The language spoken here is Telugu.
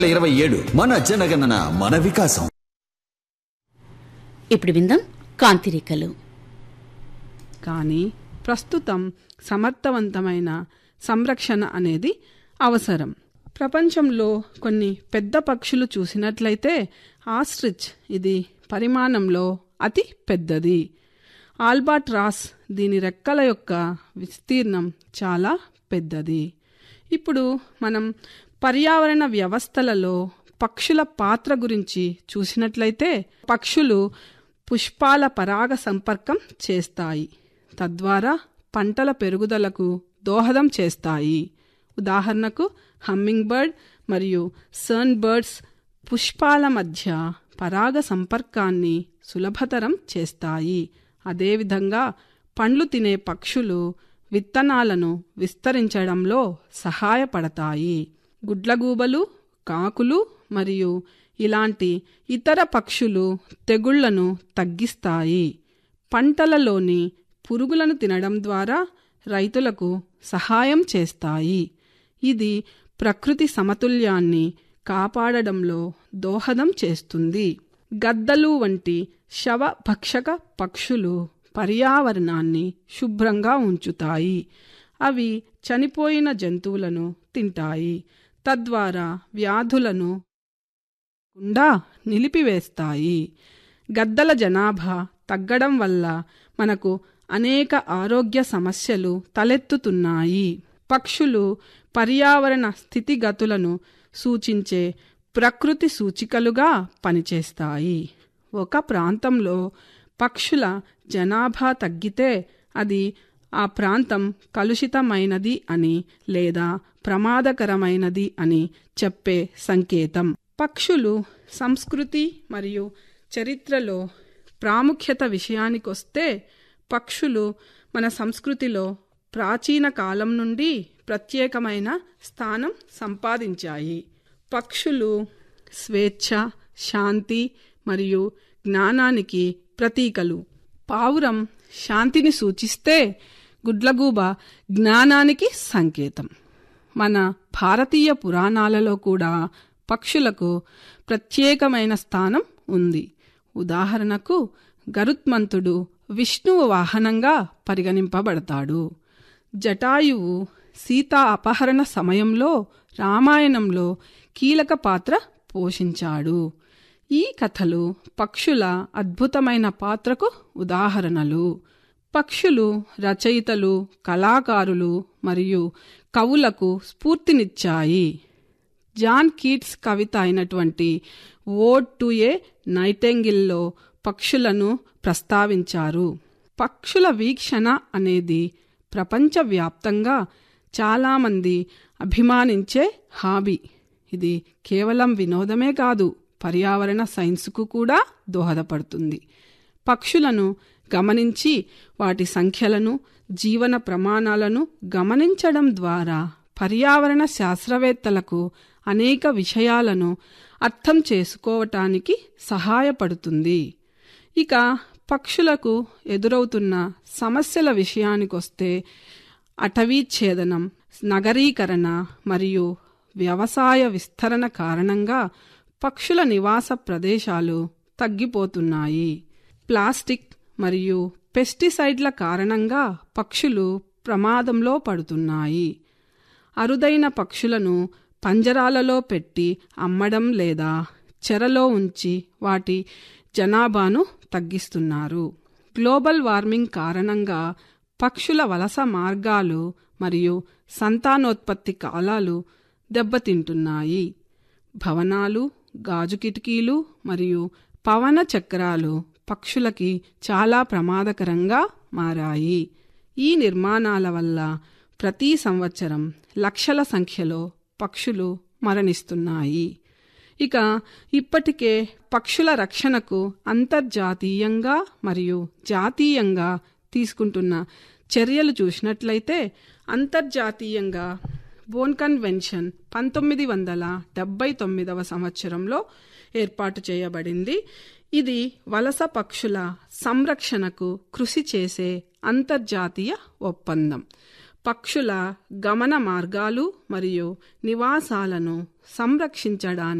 ఇరవై ఏడు మన జనగణన మన వికాసం ఇప్పుడు విందాం కాంతిరేఖలు కానీ ప్రస్తుతం సమర్థవంతమైన సంరక్షణ అనేది అవసరం ప్రపంచంలో కొన్ని పెద్ద పక్షులు చూసినట్లయితే ఆస్ట్రిచ్ ఇది పరిమాణంలో అతి పెద్దది ఆల్బాట్ రాస్ దీని రెక్కల యొక్క విస్తీర్ణం చాలా పెద్దది ఇప్పుడు మనం పర్యావరణ వ్యవస్థలలో పక్షుల పాత్ర గురించి చూసినట్లయితే పక్షులు పుష్పాల పరాగ సంపర్కం చేస్తాయి తద్వారా పంటల పెరుగుదలకు దోహదం చేస్తాయి ఉదాహరణకు హమ్మింగ్ బర్డ్ మరియు సర్న్ బర్డ్స్ పుష్పాల మధ్య పరాగ సంపర్కాన్ని సులభతరం చేస్తాయి అదేవిధంగా పండ్లు తినే పక్షులు విత్తనాలను విస్తరించడంలో సహాయపడతాయి గుడ్లగూబలు కాకులు మరియు ఇలాంటి ఇతర పక్షులు తెగుళ్లను తగ్గిస్తాయి పంటలలోని పురుగులను తినడం ద్వారా రైతులకు సహాయం చేస్తాయి ఇది ప్రకృతి సమతుల్యాన్ని కాపాడడంలో దోహదం చేస్తుంది గద్దలు వంటి శవ భక్షక పక్షులు పర్యావరణాన్ని శుభ్రంగా ఉంచుతాయి అవి చనిపోయిన జంతువులను తింటాయి తద్వారా వ్యాధులను గుండా నిలిపివేస్తాయి గద్దల జనాభా తగ్గడం వల్ల మనకు అనేక ఆరోగ్య సమస్యలు తలెత్తుతున్నాయి పక్షులు పర్యావరణ స్థితిగతులను సూచించే ప్రకృతి సూచికలుగా పనిచేస్తాయి ఒక ప్రాంతంలో పక్షుల జనాభా తగ్గితే అది ఆ ప్రాంతం కలుషితమైనది అని లేదా ప్రమాదకరమైనది అని చెప్పే సంకేతం పక్షులు సంస్కృతి మరియు చరిత్రలో ప్రాముఖ్యత విషయానికొస్తే పక్షులు మన సంస్కృతిలో ప్రాచీన కాలం నుండి ప్రత్యేకమైన స్థానం సంపాదించాయి పక్షులు స్వేచ్ఛ శాంతి మరియు జ్ఞానానికి ప్రతీకలు పావురం శాంతిని సూచిస్తే గుడ్లగూబ జ్ఞానానికి సంకేతం మన భారతీయ పురాణాలలో కూడా పక్షులకు ప్రత్యేకమైన స్థానం ఉంది ఉదాహరణకు గరుత్మంతుడు విష్ణువు వాహనంగా పరిగణింపబడతాడు జటాయువు సీతా అపహరణ సమయంలో రామాయణంలో కీలక పాత్ర పోషించాడు ఈ కథలు పక్షుల అద్భుతమైన పాత్రకు ఉదాహరణలు పక్షులు రచయితలు కళాకారులు మరియు కవులకు స్ఫూర్తినిచ్చాయి జాన్ కీట్స్ కవిత అయినటువంటి ఓడ్ టు ఏ నైటెంగిల్లో పక్షులను ప్రస్తావించారు పక్షుల వీక్షణ అనేది ప్రపంచవ్యాప్తంగా చాలామంది అభిమానించే హాబీ ఇది కేవలం వినోదమే కాదు పర్యావరణ సైన్స్కు కూడా దోహదపడుతుంది పక్షులను గమనించి వాటి సంఖ్యలను జీవన ప్రమాణాలను గమనించడం ద్వారా పర్యావరణ శాస్త్రవేత్తలకు అనేక విషయాలను అర్థం చేసుకోవటానికి సహాయపడుతుంది ఇక పక్షులకు ఎదురవుతున్న సమస్యల విషయానికొస్తే అటవీ ఛేదనం నగరీకరణ మరియు వ్యవసాయ విస్తరణ కారణంగా పక్షుల నివాస ప్రదేశాలు తగ్గిపోతున్నాయి ప్లాస్టిక్ మరియు పెస్టిసైడ్ల కారణంగా పక్షులు ప్రమాదంలో పడుతున్నాయి అరుదైన పక్షులను పంజరాలలో పెట్టి అమ్మడం లేదా చెరలో ఉంచి వాటి జనాభాను తగ్గిస్తున్నారు గ్లోబల్ వార్మింగ్ కారణంగా పక్షుల వలస మార్గాలు మరియు సంతానోత్పత్తి కాలాలు దెబ్బతింటున్నాయి భవనాలు గాజు కిటికీలు మరియు పవన చక్రాలు పక్షులకి చాలా ప్రమాదకరంగా మారాయి ఈ నిర్మాణాల వల్ల ప్రతి సంవత్సరం లక్షల సంఖ్యలో పక్షులు మరణిస్తున్నాయి ఇక ఇప్పటికే పక్షుల రక్షణకు అంతర్జాతీయంగా మరియు జాతీయంగా తీసుకుంటున్న చర్యలు చూసినట్లయితే అంతర్జాతీయంగా బోన్ కన్వెన్షన్ పంతొమ్మిది వందల డెబ్బై తొమ్మిదవ సంవత్సరంలో ఏర్పాటు చేయబడింది ఇది వలస పక్షుల సంరక్షణకు కృషి చేసే అంతర్జాతీయ ఒప్పందం పక్షుల గమన మార్గాలు మరియు నివాసాలను సంరక్షించడానికి